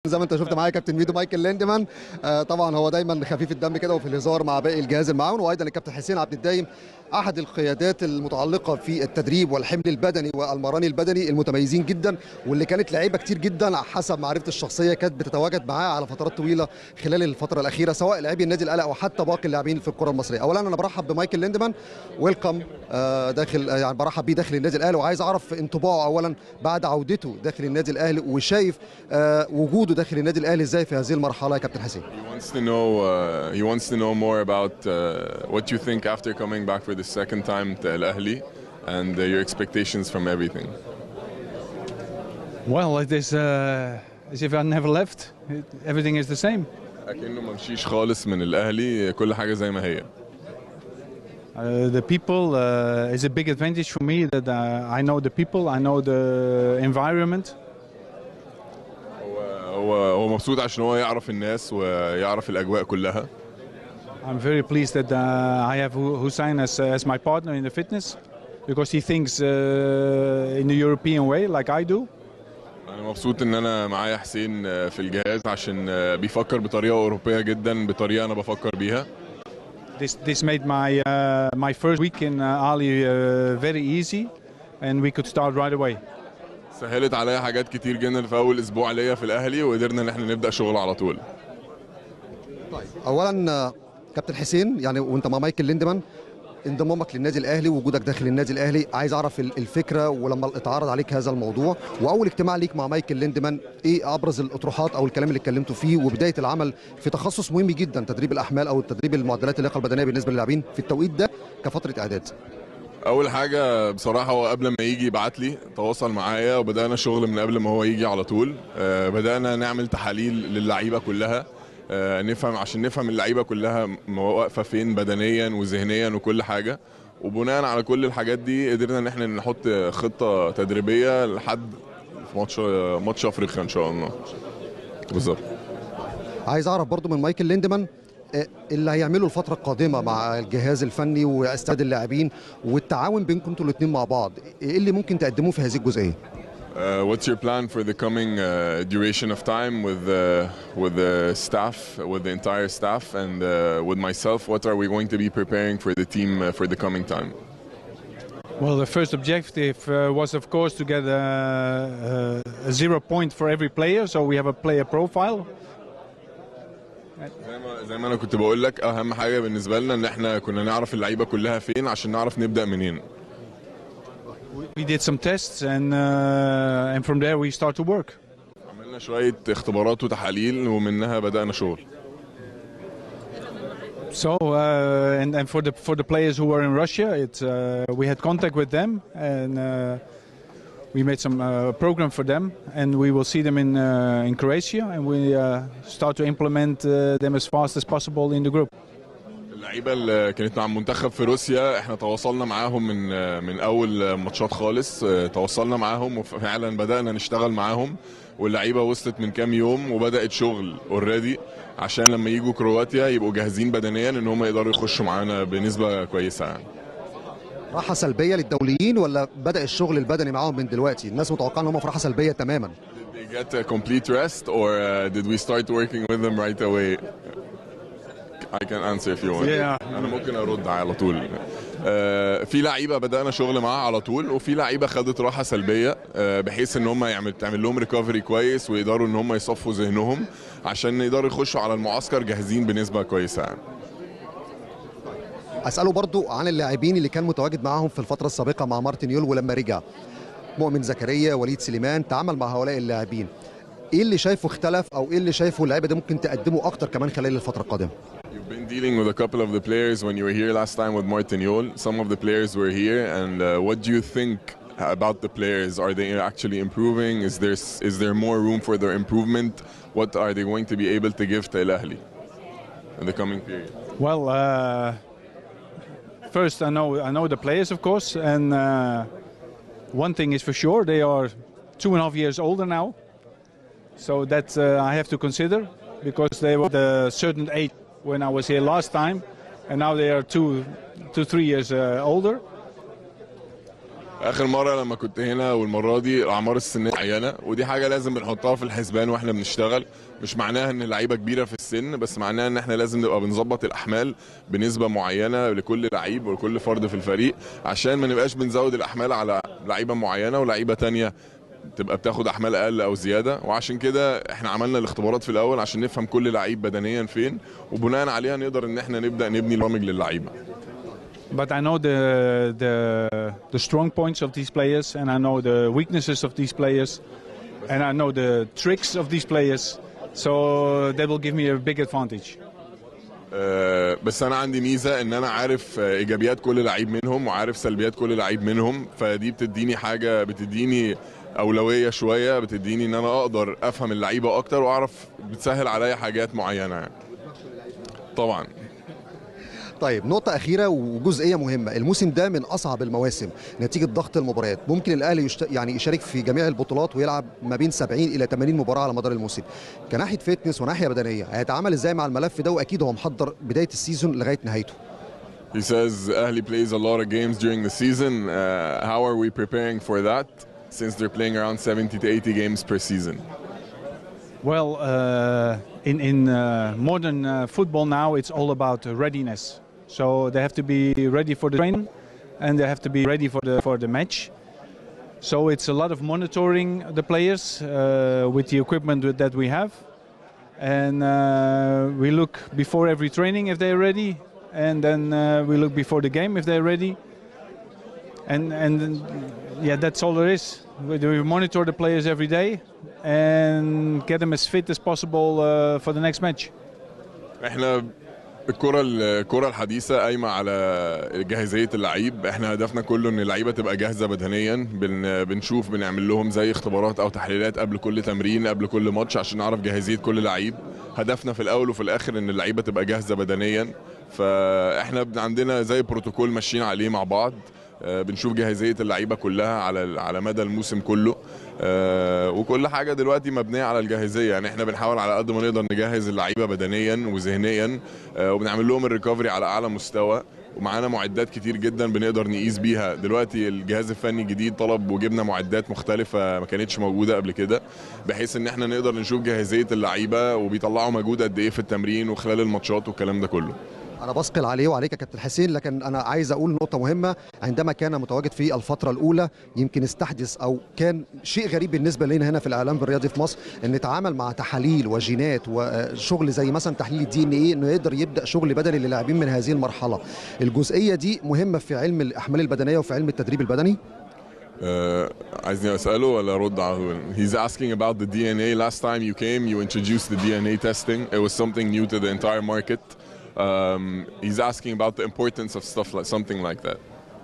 زي ما انت شفت معايا كابتن ميدو مايكل ليندمان آه طبعا هو دايما خفيف الدم كده وفي الهزار مع باقي الجهاز المعاون وايضا الكابتن حسين عبد الدايم احد القيادات المتعلقه في التدريب والحمل البدني والمراني البدني المتميزين جدا واللي كانت لعيبه كتير جدا حسب معرفتي الشخصيه كانت بتتواجد معاه على فترات طويله خلال الفتره الاخيره سواء لاعبي النادي الاهلي او حتى باقي اللاعبين في الكره المصريه اولا انا برحب بمايكل ليندمان ويلكم آه داخل آه يعني برحب بيه داخل النادي الاهلي وعايز اعرف انطباعه اولا بعد عودته داخل النادي الاهلي وشايف آه وجوده داخل النادي الاهلي ازاي في هذه المرحله يا كابتن حسين He wants to know. Uh, he wants to know more about uh, what you think after coming back for the second time to Al Ahly, and uh, your expectations from everything. Well, it is uh, as if I never left. It, everything is the same. أكنه ما مشيش خالص من الأهلي كل حاجة زي ما هي. Uh, the people uh, is a big advantage for me that uh, I know the people, I know the environment. هو هو هو مبسوط عشان هو يعرف الناس ويعرف الأجواء كلها. I'm very pleased that uh, I have Hu- Hussein as, as my partner in the fitness because he thinks uh, in the European way like I do. أنا مبسوط إن أنا معايا حسين آه، في الجهاز عشان آه، بيفكر بطريقة أوروبية جدا بطريقة أنا بفكر بيها. This, this made my, uh, my first week in uh, Ali uh, very easy and we could start right away. سهلت عليا حاجات كتير جدا في أول أسبوع ليا في الأهلي وقدرنا إن احنا نبدأ شغل على طول. اولا آه، كابتن حسين يعني وانت مع مايكل ليندمان انضمامك للنادي الاهلي ووجودك داخل النادي الاهلي عايز اعرف ال- الفكره ولما اتعرض عليك هذا الموضوع واول اجتماع ليك مع مايكل ليندمان ايه ابرز الاطروحات او الكلام اللي اتكلمتوا فيه وبدايه العمل في تخصص مهم جدا تدريب الاحمال او تدريب المعدلات اللياقه البدنيه بالنسبه للاعبين في التوقيت ده كفتره اعداد اول حاجه بصراحه هو قبل ما يجي يبعت لي تواصل معايا وبدانا شغل من قبل ما هو يجي على طول آه، بدانا نعمل تحاليل للعيبه كلها آه، نفهم عشان نفهم اللعيبه كلها م- واقفه فين بدنيا وذهنيا وكل حاجه وبناء على كل الحاجات دي قدرنا ان احنا نحط خطه تدريبيه لحد في ماتش ماتش افريقيا ان شاء الله بالظبط عايز اعرف برضو من مايكل ليندمان آه، اللي هيعمله الفترة القادمة مع الجهاز الفني واستعداد اللاعبين والتعاون بينكم انتوا الاثنين مع بعض، ايه اللي ممكن تقدموه في هذه الجزئية؟ Uh, what's your plan for the coming uh, duration of time with uh, with the staff, with the entire staff, and uh, with myself? What are we going to be preparing for the team uh, for the coming time? Well, the first objective uh, was, of course, to get a, a, a zero point for every player. So we have a player profile. زي ما زي ما انا كنت بقول لك اهم حاجه بالنسبه لنا ان احنا كنا نعرف اللعيبه كلها فين عشان نعرف نبدا منين. We did some tests, and uh, and from there we start to work. عملنا شويه اختبارات وتحاليل ومنها بدانا شغل. So uh, and, and for the for the players who were in Russia, it's uh, we had contact with them, and uh, we made some uh, program for them, and we will see them in uh, in Croatia, and we uh, start to implement uh, them as fast as possible in the group. اللعيبه اللي كانت مع المنتخب في روسيا احنا تواصلنا معاهم من من اول ماتشات خالص اه، تواصلنا معاهم وفعلا بدانا نشتغل معاهم واللعيبه وصلت من كام يوم وبدات شغل اوريدي عشان لما يجوا كرواتيا يبقوا جاهزين بدنيا ان هم يقدروا يخشوا معانا بنسبه كويسه يعني راحة سلبية للدوليين ولا بدأ الشغل البدني معاهم من دلوقتي؟ الناس متوقعة ان هم في راحة سلبية تماما. Did they get a complete rest or uh, did we start working with them right away? I can answer if you want. Yeah. انا ممكن ارد على طول. آه، في لعيبه بدانا شغل معاها على طول وفي لعيبه خدت راحه سلبيه آه، بحيث ان هم يعمل تعمل لهم ريكفري كويس ويقدروا ان هم يصفوا ذهنهم عشان يقدروا يخشوا على المعسكر جاهزين بنسبه كويسه يعني. اسأله برضو عن اللاعبين اللي كان متواجد معاهم في الفترة السابقة مع مارتن يول ولما رجع. مؤمن زكريا، وليد سليمان، تعامل مع هؤلاء اللاعبين. ايه اللي شايفه اختلف او ايه اللي شايفه اللعيبة دي ممكن تقدمه اكتر كمان خلال الفترة القادمة؟ You've been dealing with a couple of the players when you were here last time with Martin Yol. Some of the players were here, and uh, what do you think about the players? Are they actually improving? Is there is there more room for their improvement? What are they going to be able to give to Al Ahly in the coming period? Well, uh, first I know I know the players, of course, and uh, one thing is for sure they are two and a half years older now, so that uh, I have to consider because they were the certain age when I was here last time, and now they are two, two three years uh, older. اخر مره لما كنت هنا والمره دي الاعمار السنيه معينه ودي حاجه لازم بنحطها في الحسبان واحنا بنشتغل مش معناها ان اللعيبه كبيره في السن بس معناها ان احنا لازم نبقى بنظبط الاحمال بنسبه معينه لكل لعيب ولكل فرد في الفريق عشان ما نبقاش بنزود الاحمال على لعيبه معينه ولعيبه تانية تبقى بتاخد احمال اقل او زياده وعشان كده احنا عملنا الاختبارات في الاول عشان نفهم كل لعيب بدنيا فين وبناء عليها نقدر ان احنا نبدا نبني برامج للعيبه But I know the, the the strong points of these players, and I know the weaknesses of these players, and I know the tricks of these players. So that will give me a big advantage. آه، بس انا عندي ميزه ان انا عارف آه، ايجابيات كل لعيب منهم وعارف سلبيات كل لعيب منهم فدي بتديني حاجه بتديني اولويه شويه بتديني ان انا اقدر افهم اللعيبه اكتر واعرف بتسهل عليا حاجات معينه يعني طبعا طيب نقطة أخيرة وجزئية مهمة، الموسم ده من أصعب المواسم نتيجة ضغط المباريات، ممكن الأهلي يشت... يعني يشارك في جميع البطولات ويلعب ما بين 70 إلى 80 مباراة على مدار الموسم. كناحية فتنس وناحية بدنية، هيتعامل إزاي مع الملف ده وأكيد هو محضر بداية السيزون لغاية نهايته. He says Ahli plays a lot of games during the season. Uh, how are we preparing for that since they're playing around 70 to 80 games per season? Well, uh, in in uh, modern uh, football now, it's all about uh, readiness. So they have to be ready for the training, and they have to be ready for the for the match. So it's a lot of monitoring the players uh, with the equipment with- that we have, and uh, we look before every training if they're ready, and then uh, we look before the game if they're ready. And and then, yeah, that's all there is. We, we monitor the players every day and get them as fit as possible uh, for the next match. احنا الكرة الكرة الحديثة قايمة على جاهزية اللعيب، احنا هدفنا كله ان اللعيبة تبقى جاهزة بدنيا، بن بنشوف بنعمل لهم زي اختبارات او تحليلات قبل كل تمرين قبل كل ماتش عشان نعرف جاهزية كل لعيب، هدفنا في الاول وفي الاخر ان اللعيبة تبقى جاهزة بدنيا، فاحنا بن- عندنا زي بروتوكول ماشيين عليه مع بعض، آه، بنشوف جاهزية اللعيبة كلها على على مدى الموسم كله آه، وكل حاجة دلوقتي مبنية على الجاهزية يعني احنا بنحاول على قد ما نقدر نجهز اللعيبة بدنيا وذهنيا آه، وبنعمل لهم الريكفري على أعلى مستوى ومعانا معدات كتير جدا بنقدر نقيس بيها دلوقتي الجهاز الفني الجديد طلب وجبنا معدات مختلفة ما كانتش موجودة قبل كده بحيث ان احنا نقدر نشوف جاهزية اللعيبة وبيطلعوا مجهود قد ايه في التمرين وخلال الماتشات والكلام ده كله انا بثقل عليه وعليك يا كابتن حسين لكن انا عايز اقول نقطه مهمه عندما كان متواجد في الفتره الاولى يمكن استحدث او كان شيء غريب بالنسبه لنا هنا في الاعلام الرياضي في مصر ان نتعامل مع تحاليل وجينات وشغل زي مثلا تحليل الدي ان ايه انه يقدر يبدا شغل بدني للاعبين من هذه المرحله الجزئيه دي مهمه في علم الاحمال البدنيه وفي علم التدريب البدني Uh, عايزني اساله ولا ارد على طول؟ He's asking about the DNA. Last time you came, you introduced the DNA testing. It was something new to the entire market. Um, he's asking about the importance of stuff like something like that.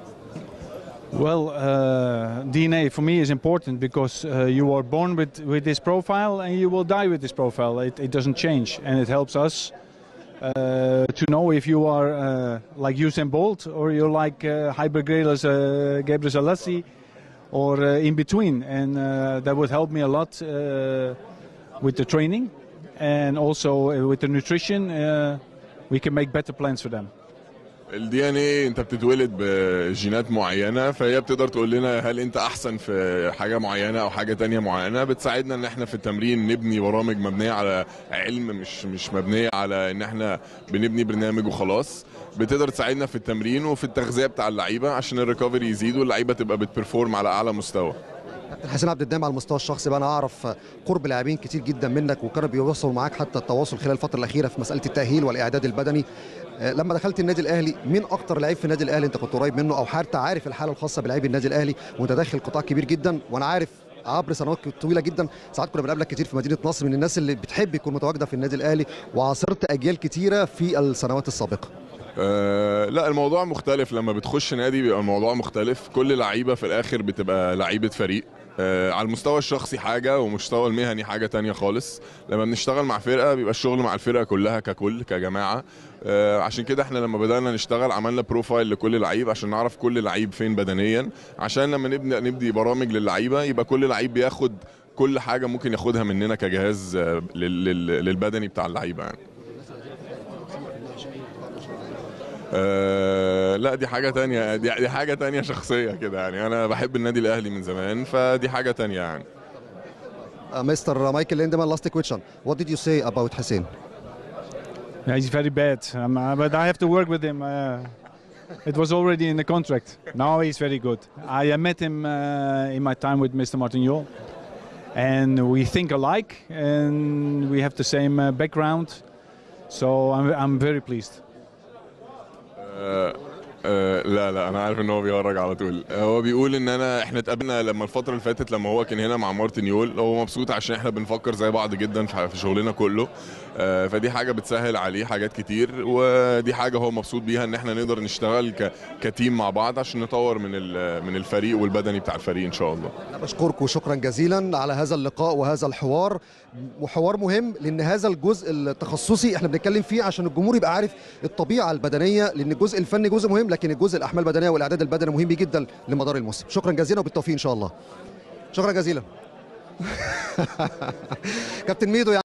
Well, uh, DNA for me is important because uh, you are born with, with this profile and you will die with this profile. It, it doesn't change and it helps us uh, to know if you are uh, like Usain Bolt or you're like uh, Hyper Gabriel Selassie or uh, in between. And uh, that would help me a lot uh, with the training and also uh, with the nutrition. Uh, we can make better plans for them. الدي ان ايه انت بتتولد بجينات معينه فهي بتقدر تقول لنا هل انت احسن في حاجه معينه او حاجه تانية معينه بتساعدنا ان احنا في التمرين نبني برامج مبنيه على علم مش مش مبنيه على ان احنا بنبني برنامج وخلاص بتقدر تساعدنا في التمرين وفي التغذيه بتاع اللعيبه عشان الريكفري يزيد واللعيبه تبقى بتبرفورم على اعلى مستوى كابتن حسين عبد الدايم على المستوى الشخصي بقى انا اعرف قرب لاعبين كتير جدا منك وكانوا بيوصلوا معاك حتى التواصل خلال الفتره الاخيره في مساله التاهيل والاعداد البدني آه، لما دخلت النادي الاهلي مين اكتر لعيب في النادي الاهلي انت كنت قريب منه او حتى عارف الحاله الخاصه بلاعبي النادي الاهلي وانت داخل قطاع كبير جدا وانا عارف عبر سنوات طويله جدا ساعات كنا بنقابلك كتير في مدينه نصر من الناس اللي بتحب يكون متواجده في النادي الاهلي وعاصرت اجيال كتيره في السنوات السابقه أه لا الموضوع مختلف لما بتخش نادي بيبقى الموضوع مختلف كل لعيبه في الاخر بتبقى لعيبه فريق أه على المستوى الشخصي حاجه ومستوى المهني حاجه تانية خالص لما بنشتغل مع فرقه بيبقى الشغل مع الفرقه كلها ككل كجماعه أه عشان كده احنا لما بدانا نشتغل عملنا بروفايل لكل لعيب عشان نعرف كل لعيب فين بدنيا عشان لما نبدا نبدي برامج للعيبه يبقى كل لعيب بياخد كل حاجه ممكن ياخدها مننا كجهاز آه، لل- لل- للبدني بتاع اللعيبه يعني آه لا دي حاجة تانية دي, دي حاجة تانية شخصية كده يعني أنا بحب النادي الأهلي من زمان فدي حاجة تانية يعني Uh, Mr. Michael Lindemann, last question. What did you say about Hussein? Yeah, he's very bad, um, uh, but I have to work with him. Uh, it was already in the contract. Now he's very good. I uh, met him uh, in my time with Mr. Martignol, and we think alike, and we have the same uh, background. So I'm, I'm very pleased. آه آه لا لا انا عارف ان هو بيهرج على طول آه هو بيقول ان انا احنا اتقابلنا لما الفتره اللي فاتت لما هو كان هنا مع مارتن يول هو مبسوط عشان احنا بنفكر زي بعض جدا في في شغلنا كله آه فدي حاجه بتسهل عليه حاجات كتير ودي حاجه هو مبسوط بيها ان احنا نقدر نشتغل ك كتيم مع بعض عشان نطور من ال- من الفريق والبدني بتاع الفريق ان شاء الله أنا بشكركم شكرا جزيلا على هذا اللقاء وهذا الحوار وحوار مهم لان هذا الجزء التخصصي احنا بنتكلم فيه عشان الجمهور يبقى عارف الطبيعه البدنيه لان الجزء الفني جزء مهم لكن الجزء الاحمال البدنيه والاعداد البدني مهم جدا لمدار الموسم شكرا جزيلا وبالتوفيق ان شاء الله شكرا جزيلا كابتن ميدو يعني